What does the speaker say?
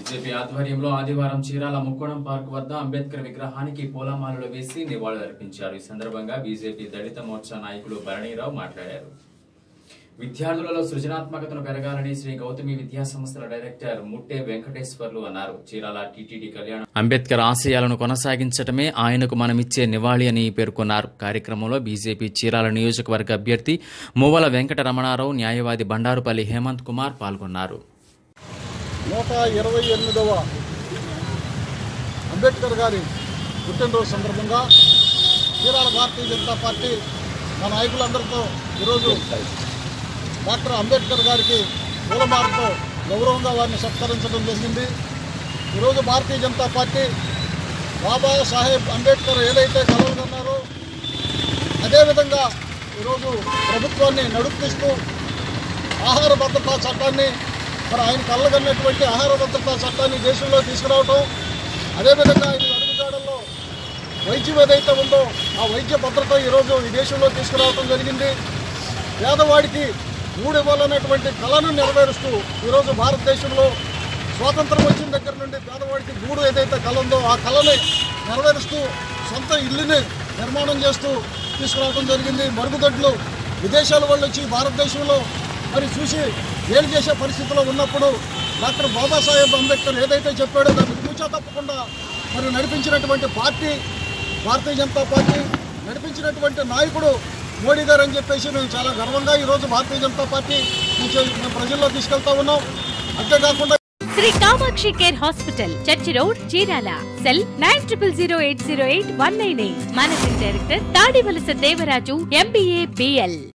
BJP ఆధ్వర్యంలో ఆదివారం Chirala ముక్కోణం park వద్ద అంబేద్కర్ విగ్రహానికి పూలమాలలు వేసి నివాళులర్పించారు ఈ సందర్భంగా బీజేపీ దళిత మోర్చా నాయకులు భరణీరావు మాట్లాడారు విద్యార్థులలో సృజనాత్మకతను పెరగాలని శ్రీ గౌతమి విద్యా సంస్థల డైరెక్టర్ ముట్టే వెంకటేశ్వర్లు అన్నారు చీరాల టీటీడీ కళ్యాణం అంబేద్కర్ ఆశయాలను కొనసాగించడమే ఆయనకు మనమిచ్చే నివాళి అని పేర్కొన్నారు కార్యక్రమంలో బీజేపీ చీరాల నియోజకవర్గ అభ్యర్థి మువ్వల వెంకట రమణారావు న్యాయవాది బండారుపల్లి హేమంత్ కుమార్ పాల్గొన్నారు నూట ఇరవై ఎనిమిదవ అంబేద్కర్ గారి పుట్టినరోజు సందర్భంగా చీరాల భారతీయ జనతా పార్టీ మా నాయకులందరితో ఈరోజు డాక్టర్ అంబేద్కర్ గారికి పూలమాలతో గౌరవంగా వారిని సత్కరించడం జరిగింది ఈరోజు భారతీయ జనతా పార్టీ బాబా సాహెబ్ అంబేద్కర్ ఏదైతే కలలుగన్నారో అదేవిధంగా ఈరోజు ప్రభుత్వాన్ని నడుపుతూ ఆహార భద్రతా చట్టాన్ని మరి ఆయన కళ్ళగన్నటువంటి ఆహార భద్రతా చట్టాన్ని దేశంలో తీసుకురావటం అదేవిధంగా ఆయన అడుగుజాడల్లో వైద్యం ఏదైతే ఉందో ఆ వైద్య భద్రత ఈరోజు ఈ దేశంలో తీసుకురావటం జరిగింది పేదవాడికి మూడు ఇవ్వాలనేటువంటి కళను నెరవేరుస్తూ ఈరోజు భారతదేశంలో స్వాతంత్రం వచ్చిన దగ్గర నుండి పేదవాడికి గూడు ఏదైతే కళ ఉందో ఆ కళని నెరవేరుస్తూ సొంత ఇల్లుని నిర్మాణం చేస్తూ తీసుకురావడం జరిగింది మరుగుదొడ్లు విదేశాల వాళ్ళు వచ్చి భారతదేశంలో మరి చూసి ఏలు చేసే పరిస్థితిలో ఉన్నప్పుడు డాక్టర్ బాబాసాహెబ్ అంబేద్కర్ ఏదైతే చెప్పాడో దాన్ని కూర్చో తప్పకుండా మరి నడిపించినటువంటి పార్టీ భారతీయ జనతా పార్టీ నడిపించినటువంటి నాయకుడు మోడీ గారు అని చెప్పేసి మేము చాలా గర్వంగా ఈరోజు భారతీయ జనతా పార్టీ నుంచి మేము ప్రజల్లో తీసుకెళ్తా ఉన్నాం అంతేకాకుండా Shri Kamakshi care hospital church road Chirala cell nine triple zero eight zero eight one nine eight managing director Tadivalasa Devaraju MBA BL